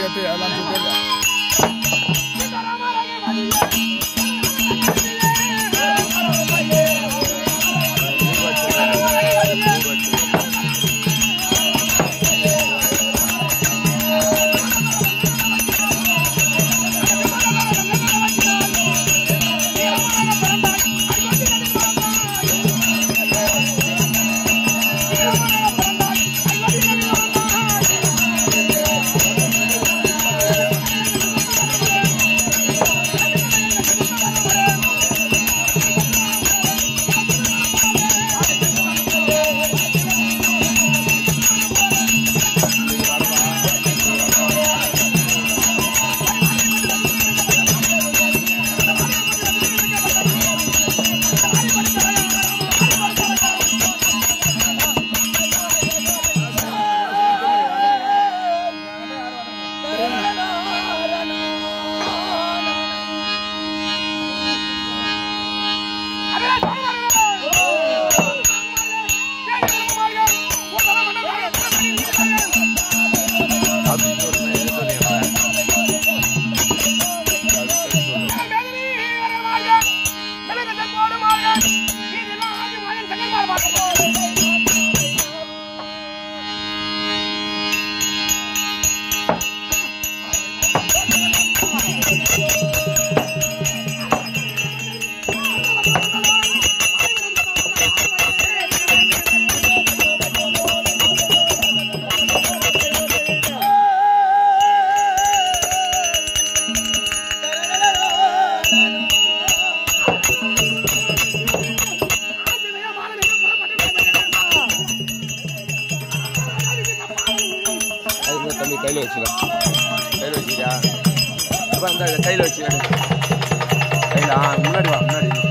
கட்டு அதெல்லாம் சொல்லிட்டு அது தம்பி கையில் வச்சுக்க கையில் வச்சுக்கியா இப்போ அந்த கையில் வச்சுக்க கையில் ஆ முன்னாடி வா முன்னாடி வா.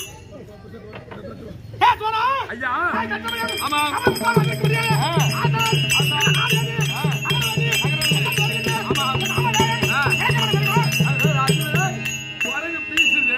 ஐயா ஆமா குரங்கு பீசுது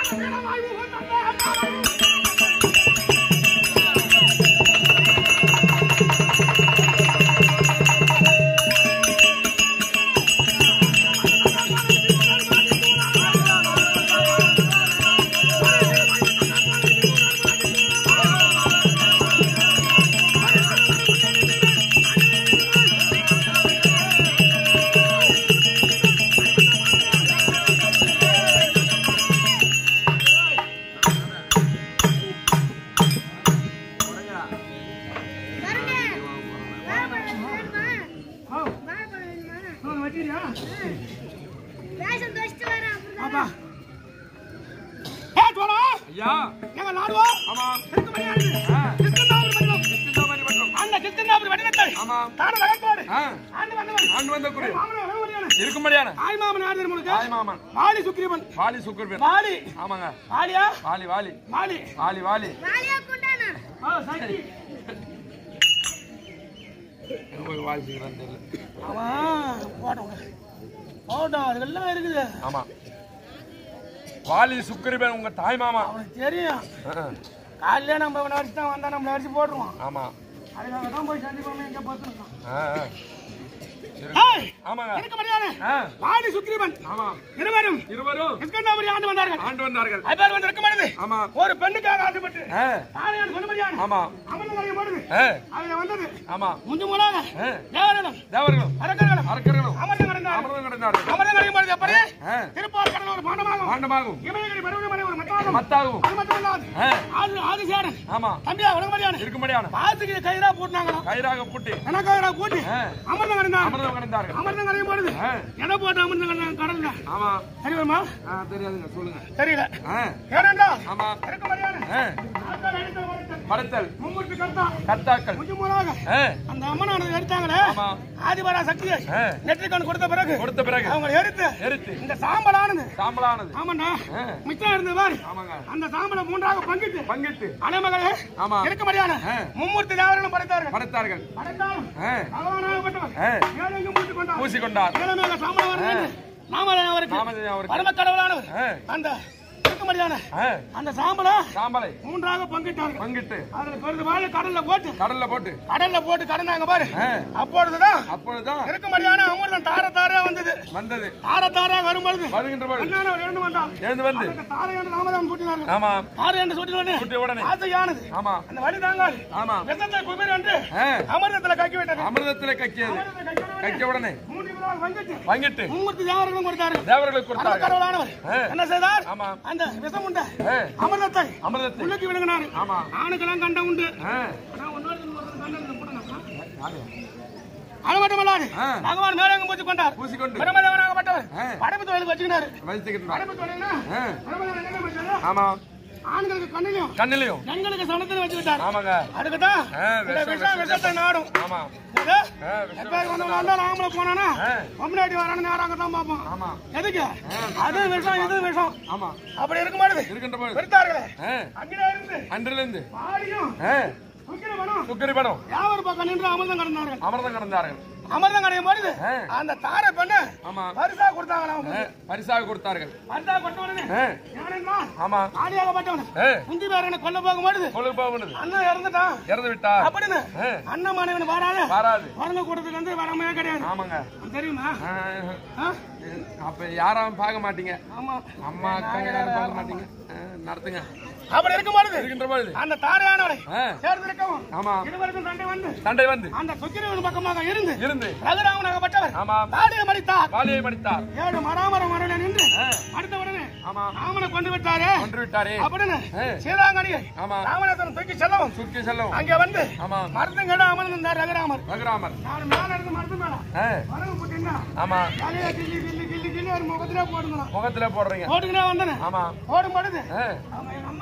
அப்பா ஐயா எங்க நாடுவா ஆமா திருக்குமணியானது ஆ. கிருஷ்ணனாபுரி மண்டலம் கிருஷ்ணாபுரி பட்டம் அந்த கிருஷ்ணனாபுரி வடிவத்தை ஆமா தான நகர்த்தோடு ஆ ஆண்டு வந்தவன் ஆண்டு வந்த குறி மாமன வேவரியான இருக்கும்படியான ஆய்மாமன் ஆடுதல் முழுக்க தாய் மாமன் வாலி சுக்ரீவன் வாலி சுக்குர்பேன் வாலி ஆமாங்க வாலியா வாலி வாலி வாலி வாலி வாலி ஆ சக்தி எனக்கு வாலி சீக்கிரம் தெரியல அவன் போட்டோம் போட்டோம் அதுக்கெல்லாம் இருக்குது ஆமா வாலி சுக்குரிபேன் உங்க தாய் மாமா அவனுக்கு தெரியும் ஆ, காலையில நம்ம அவனை அடிச்சு தான் வந்தா நம்மளை அடிச்சு போட்டுருவான் ஆமா அதுக்காக தான் போய் சந்திப்போம் எங்க பார்த்துருக்கோம் ஆ, ஆ. இருக்கு. ஏய் ஆமாங்க எனக்கு மரியாதை ஆ, வாலி சுக்ரீவன் ஆமா இருவரும் இருவரும் கிருஷ்ணனாபுரி ஆண்டு வந்தார்கள் ஆண்டு வந்தார்கள் ஐபார் வந்து இருக்க மாட்டது ஆமா ஒரு பெண்ணுக்காக ஆசைப்பட்டு ஆ, தானையார் சொன்ன மரியாதை ஆமா அமர்ந்து நிறைய போடுது ஆ, அதுல வந்தது ஆமா முந்து மூலாக ஆ. தேவரிடம் தேவர்களும் அரக்கர்களும் அரக்கர்களும் அமர்ந்து கடந்தார்கள் அமர்ந்து கிடந்தார்கள் அமர்ந்து கரையும் பொழுது எப்படி ஆ, திருப்பால் கடல் ஒரு பாண்டமாகும் பாண்டமாகும் இமயகிரி பருவமலை ஒரு மத்தாகும் மத்தாகும் அது மட்டுமல்லாது ஆ, ஆதி ஆதிசேரன் ஆமா தம்பியா உலகமரியாதை இருக்கும்படியான பாத்துக்கு கயிறா போட்டுனாங்களாம் கயிறாக பூட்டி எனக்காக கூட்டி ஆ, அமர்ந்து கடந்தாங்க அமர்ந்து கிடந்தார்கள் அமர்ந்து கரையும் பொழுது ஆ, எடை போட்டு அமர்ந்து கடந்தாங்க கடல்ல ஆமா சரி வருமா ஆ, தெரியாதுங்க சொல்லுங்க தெரியல ஆ, ஏனென்றால் ஆமா இருக்க மரியாதை ஆ, ஆட்கள் அடித்த ஒருத்தன் படைத்தல் மும்மூர்த்தி கர்த்தா கர்த்தாக்கள் முஜு மூலாக ஆ, அந்த அம்மனானது எடுத்தாங்களே ஆமா ஆதிபரா சக்தியை ஆ, நெற்றிக்கண் கொடுத்த பிறகு கொடுத்த பிறகு அவங்க எடுத்து எரித்து இந்த சாம்பலானது சாம்பலானது ஆமாண்டா ஆ, மிச்சம் இருந்தது பாரு ஆமாங்க அந்த சாம்பலை மூன்றாக பங்கிட்டு பங்கிட்டு அனைமகளே ஆமா இருக்க முடியான ஆ. மும்மூர்த்தி தேவர்களும் படைத்தார்கள் படைத்தார்கள் படைத்தாலும் ஆ, பகவானாகப்பட்டவர் ஆ, ஏழையும் மூட்டு கொண்டார் பூசிக்கொண்டார் ஏழமேக சாம்பல் வருது நாமளே அவருக்கு நாமதேவன் அவருக்கு பரம கடவுளானவர் ஆ, அந்த இருக்க முடியான ஆ, அந்த சாம்பலை சாம்பலை மூன்றாக பங்கிட்டார்கள் பங்கிட்டு அதுல பெருது வாழை கடல்ல போட்டு கடல்ல போட்டு கடல்ல போட்டு கடந்தாங்க பாரு ஆ, அப்பொழுதுதான் அப்பொழுதுதான் இருக்க முடியான அமிர்தம் தார தாரா வந்தது வந்தது தார தாரா வரும்பொழுது வருகின்ற பொழுது அண்ணானவர் எழுந்து வந்தார் எழுந்து வந்து அதற்கு தாரை என்று நாமதான் சூட்டினார்கள் ஆமா தாரை என்று சூட்டினோடனே கூட்டிய உடனே ஆசையானது ஆமா அந்த வழி தாங்காது ஆமா விஷத்தை குபேர் என்று ஆ, அமிர்தத்துல கக்கி விட்டது அமிர்தத்திலே கக்கியது அமிர்தத்தை கக்கி விட்டவுடனே கக்கிய உடனே மூன்று விழாவில் வங்கிட்டு பங்கிட்டு மும்மூர்த்தி தேவர்களும் கொடுத்தார்கள் தேவர்களுக்கு அந்த கொடுத்தார்கள் கடவுளானவர் ஆ, என்ன செய்தார் ஆமா அந்த விஷம் உண்ட ஆ, அமிர்தத்தை அமிர்தத்தை உள்ளுக்கு விழுங்கினார் ஆமா ஆணுக்கெல்லாம் கண்டம் உண்டு ஆ, ஆனா ஒன்னொருத்தருக்கு ஒருத்தர் கண்டம் போட்டனா யாரு? அது மட்டுமல்லாது ஆ. பகவான் மேலங்கு பூச்சி கொண்டார் பூசிக்கொண்டு பிரம்மதேவனாகப்பட்டவர் ஆ. படைப்பு தொழிலுக்கு வச்சுக்கினாரு வசித்துக்கிட்டு படைப்பு தொழில்னா ஆ, பிரம்மதேவன் என்ன பண்ணாரு? ஆமா ஆண்களுக்கு கண்ணிலையும் கண்ணிலையும் பெண்களுக்கு சனத்திலும் வச்சு விட்டார் ஆமாங்க அதுக்குதான் ஆ, இந்த விஷம், விஷம் விஷம். விஷத்தை நாடும் ஆமா இது, ஆ, விஷம், எப்ப வந்தவன் வந்தாலும் ஆம்பளை போனானா ஆ, பொம்னாட்டி வரான்னு நேராக தான் பார்ப்பான் ஆமா எதுக்கு அது விஷம் இது விஷம் ஆமா அப்படி இருக்கும் பொழுது இருக்கின்ற பொழுது பெருத்தார்களே ஆ, அங்கே இருந்து அன்றிலிருந்து பாடியும் ஆ, சுக்கிரவனும் சுக்கரி படம் யாவர் பக்கம் நின்று அமிர்தம் கடந்தார்கள் அமிர்தம் கடந்தார்கள் அமிர்தம் கடையும் பொழுது ஆ. அந்த தாரை பெண்ணு ஆமா பரிசா கொடுத்தாங்களா ஆ, பரிசாக கொடுத்தார்கள் பரிசா கொடுத்த உடனே ஆ, யாரென்றால் ஆமா ஆடியாகப்பட்டவன் ஆ, குந்தி பேரனை கொல்ல போகும் பொழுது கொழு போவனது அண்ணன் இறந்துட்டான் இறந்து விட்டார் அப்படின்னு ஆ, அண்ணன் மனைவன் வராது வராது வரங்க கூட்டத்துக்கு வந்து வரமையே கிடையாது ஆமாங்க தெரியுமா ஆ, ஆ? அப்ப யாரும் பார்க்க மாட்டீங்க ஆமா அம்மா அக்காங்க யாரும் பார்க்க மாட்டீங்க ஆ, நடத்துங்க அப்படி இருக்கும் பொழுது இருக்கின்ற பொழுது அந்த தாரையானவரை ஆ, சேர்ந்திருக்கவும் ஆமா இருவருக்கும் சண்டை வந்து சண்டை வந்து அந்த சுக்கிரவன் பக்கமாக இருந்து இருந்து ரகுராமனாகப்பட்டவர் ஆமா தாடியை மடித்தார் வாலியை படித்தார் ஏழு மராமரம் வரல நின்று ஆ, அடுத்த உடனே ஆமா ராமனை கொண்டு விட்டாரே கொன்று விட்டாரே அப்படின்னு ஆ, சீதாங்கனியை ஆமா ராமநாதன் தூக்கி செல்லவும் சுக்கி செல்லவும் அங்க வந்து ஆமா மருந்தும் கேட அமர்ந்திருந்தார் ரகுராமர் ரகுராமர் நான் மேல இருந்து மருந்து மேல ஆ, வரவு போட்டீங்கன்னா ஆமா தலையில கிள்ளி கிள்ளி கிள்ளி கிள்ளி ஒரு முகத்திலே போடுங்களாம் முகத்துல போடுறீங்க போட்டுக்கினே வந்தேன் ஆமா போடும் பொழுது ஆ, அவன் எங்க அம்மா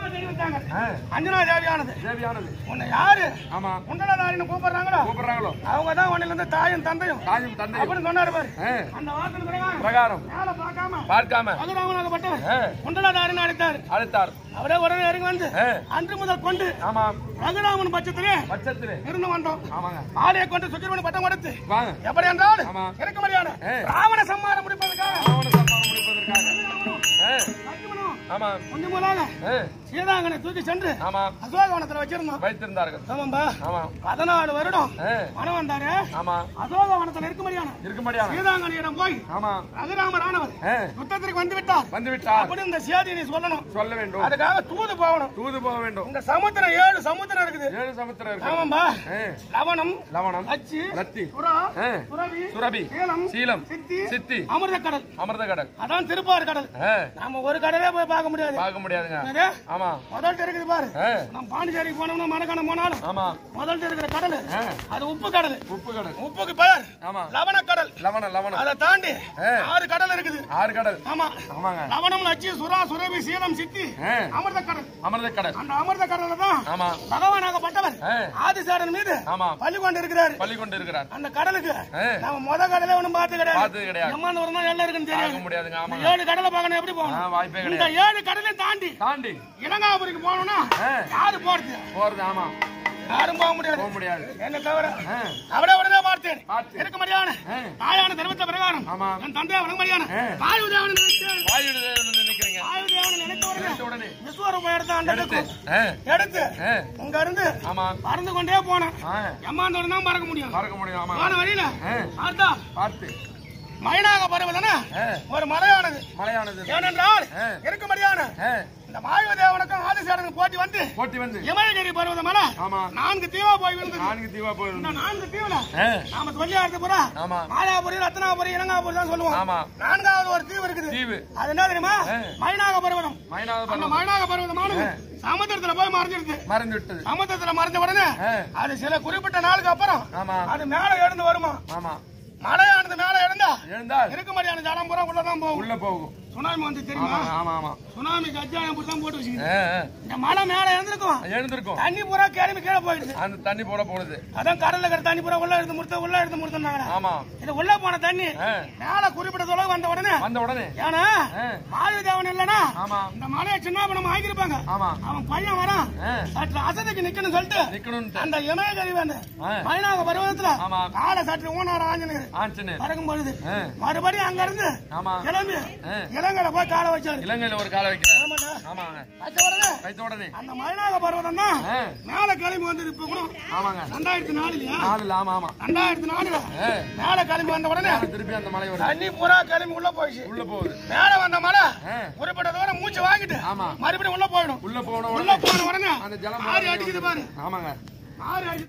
தேடி வந்தாங்க ஆ, அஞ்சனா தேவியானது தேவியானது உன்னை யாரு ஆமா குண்டலதாரின்னு கூப்பிடுறாங்களோ கூப்பிடுறாங்களோ அவங்க தான் உன்னில இருந்து தாயும் தந்தையும் தாயும் தந்தையும் அப்படின்னு சொன்னாரு பாரு ஆ, அந்த வாசல் பிரகாரம் பிரகாரம் மேல பார்க்காம பார்க்காம ரகுராமனாகப்பட்டவர் ஆ, குண்டலதாரின்னு அழைத்தார் அழைத்தார் அவரே உடனே இறங்கி வந்து ஆ, அன்று முதல் கொண்டு ஆமா ரகுராமன் பட்சத்திலே பட்சத்திலே இருந்து வந்தோம் ஆமாங்க ஆலையை கொண்டு சுக்கிரவன் பட்டம் கொடுத்து வாங்க எப்படி என்றால் ஆமா. இருக்க முடியாது ஆ. ராவண சம்மானம் முடிப்பதற்காக ராவண சம்மானம் முடிப்பதற்காக ஆ, லட்சுமணனும் ஆமா கொஞ்சம் முதலாக ஆ, சீதாங்கனை தூக்கி சென்று ஆமா அசோகவனத்துல வச்சிருந்தோம் வைத்திருந்தார்கள் ஆமாம்பா ஆமா பதினாலு வருடம் ஆ, மனம் வந்தாரு ஆமா அசோகவனத்துல இருக்க முடியாது இருக்கும்படியான சீதாங்கனியிடம் போய் ஆமா ரகுராமர் ஆனவர் ஆ, யுத்தத்திற்கு வந்து விட்டார் வந்து விட்டார் அப்படி இந்த செய்தியை நீ சொல்லணும் சொல்ல வேண்டும் அதுக்காக தூது போகணும் தூது போக வேண்டும் இந்த சமுத்திரம் ஏழு சமுத்திரம் இருக்குது ஏழு சமுத்திரம் இருக்கு ஆமாம்பா ஆ, லவணம் லவணம் அச்சு ரத்தி புறா ஆ, சுரவி சுரபி சேலம் சீலம் சித்தி சித்தி அமிர்த கடல் அமிர்த கடல் அதான் திருப்பார் கடல் ஆ, நாம ஒரு கடலே போய் பார்க்க முடியாது பார்க்க முடியாதுங்க என்னது? ஆமா முதல்ல இருக்குது பாரு ஆ, நம்ம பாண்டிச்சேரிக்கு போனோம்னா மரக்காணம் போனாலும் ஆமா முதல்ல இருக்கிற கடல் ஆ, அது உப்பு கடல் உப்பு கடல் உப்புக்கு பெயர் ஆமா லவண கடல் லவணம் லவணம் அதை தாண்டி ஆ. ஆறு கடல் இருக்குது ஆறு கடல் ஆமா ஆமாங்க லவணம் லட்சி சுறா சுரபி சீலம் சித்தி ஆ, அமிர்த கடல் அமிர்த கடல் அந்த அமிர்த கடல்ல தான் ஆமா பகவானாகப்பட்டவர் ஆ, ஆதிசாரன் மீது ஆமா பள்ளி கொண்டு இருக்கிறாரு பள்ளி கொண்டு இருக்கிறார் அந்த கடலுக்கு ஆ, நம்ம முத கடலே ஒண்ணும் பார்த்து கிடையாது பார்த்தது கிடையாது எம்மாந்து ஒரு நாள் எல்லாம் இருக்குன்னு பார்க்க தெரியாது முடியாதுங்க இந்த ஆமாங்க ஏழு கடலை பார்க்கணும் எப்படி ஆ, போகணும் வாய்ப்பே இந்த கிடையாது ஏழு கடலை தாண்டி தாண்டி இலங்காபுரிக்கு போகணும்னா ஆ, யாரு போறது போறது ஆமா யாரும் போக முடியாது போக முடியாது என்ன தவிர ஆ, அவரே உடனே பார்த்தேன் பார்த்து இருக்க முடியாது ஆ, தாயான தர்மத்தை பிரகாரம் ஆமா என் தந்தையை வணங்க முடியாது ஆ. வாயு தேவனை நினைத்தேன் வாயுடு தேவன் நினைக்கிறீங்க வாயு தேவனை நினைத்த உடனே நினைச்ச உடனே விஸ்வரூபம் எடுத்து அந்த எடுத்து இடத்துக்கு ஆ, எடுத்து ஆ, இங்க இருந்து ஆமா பறந்து கொண்டே போனேன் ஆ, எம்மாந்தோட தான் பறக்க முடியும் மறக்க முடியும் ஆமா போன வழியில ஆ, பார்த்தா பார்த்து மைனாக பருவதானே ஆ, ஒரு மலையானது மலையானது ஏனென்றால் ஆ. இருக்க முடியாது ஆ, இந்த வாயு தேவனுக்கும் ஆதிசேரனுக்கும் போட்டி வந்து போட்டி வந்து இமயகிரி பருவத மலை ஆமா நான்கு தீவா போய் விழுந்தது நான்கு தீவா இந்த போயிருந்து நான்கு தீவுல ஆ, நாம சொல்லியாடுறது பூரா ஆமா மாயாபுரி ரத்னாபுரி இலங்காபுரி தான் சொல்லுவோம் ஆமா நான்காவது ஒரு தீவு இருக்குது தீவு அது என்ன தெரியுமா ஆ. மைனாக பருவதம் மைனாவது அந்த பருவம் மைனாக பருவதமானது ஆ. சமுத்திரத்துல போய் மறைஞ்சிருது மறைந்து விட்டது சமுத்திரத்துல மறைஞ்ச உடனே ஆ, அது சில குறிப்பிட்ட நாளுக்கு அப்புறம் ஆமா அது மேல எழுந்து வருமா ஆமா மழையானது மேல எழுந்தா எழுந்தால் இருக்க மாதிரியான ஜலம் பூரா உள்ளதான் போகும் உள்ள போகும் சுனாமி வந்து ஆமா தெரியுமா ஆமா ஆமா சுனாமி கஜாயம் இப்படி தான் போட்டு வச்சுக்கிது ஆ, ஆ. இந்த மழை மேல எழுந்திருக்கும் எழுந்திருக்கும் தண்ணி பூரா கிளம்பி கீழே போயிடுது அந்த தண்ணி போட போனது அதான் கடல்ல இருக்கிற தண்ணி பூரா உள்ள எடுத்து முடித்த உள்ள எடுத்து முடித்தாங்க ஆமா இது உள்ள போன தண்ணி ஆ, மேல குறிப்பிட்ட தொலைவு வந்த உடனே வந்த உடனே ஏன்னா ஆ, வாயு தேவன் இல்லனா ஆமா இந்த மலையை சின்ன பணம் ஆக்கியிருப்பாங்க ஆமா அவன் பையன் வரான் ஆ, சற்று அசதிக்கு நிக்கணும்னு சொல்லிட்டு நிக்கணும்னு அந்த இமயகரி வந்து ஆ, மைனாக பருவத்துல ஆமா காலை சற்று ஊனார் ஆஞ்சநேயர் ஆஞ்சநேயர் பறக்கும் பொழுது ஆ, மறுபடியும் அங்க இருந்து ஆமா கிளம்பி ஆ, இலங்கையில போய் காலை வச்சாரு இலங்கையில ஒரு காலை வைக்கிறார் ஆமாண்ணா. ஆமாங்க வச்ச உடனே வைத்த உடனே அந்த மயிலாக பர்வதம் தான் ஆ, மேல கிளம்பி வந்தது இப்ப கூட ஆமாங்க ரெண்டாயிரத்தி நாலுலயா நாலுல ஆமா ஆமா ரெண்டாயிரத்தி நாலுல ஆ, மேல கிளம்பி வந்த உடனே திருப்பி அந்த மலை வருது தண்ணி பூரா கிளம்பி உள்ள போயிடுச்சு உள்ள போகுது மேல வந்த மலை ஆ, குறிப்பிட்ட தூரம் மூச்சு வாங்கிட்டு ஆமா மறுபடியும் உள்ள போயிடும் உள்ள போன உள்ள உடனே போன உடனே அந்த ஜலம் ஆறு அடிக்குது பாரு ஆமாங்க ஆறு அடி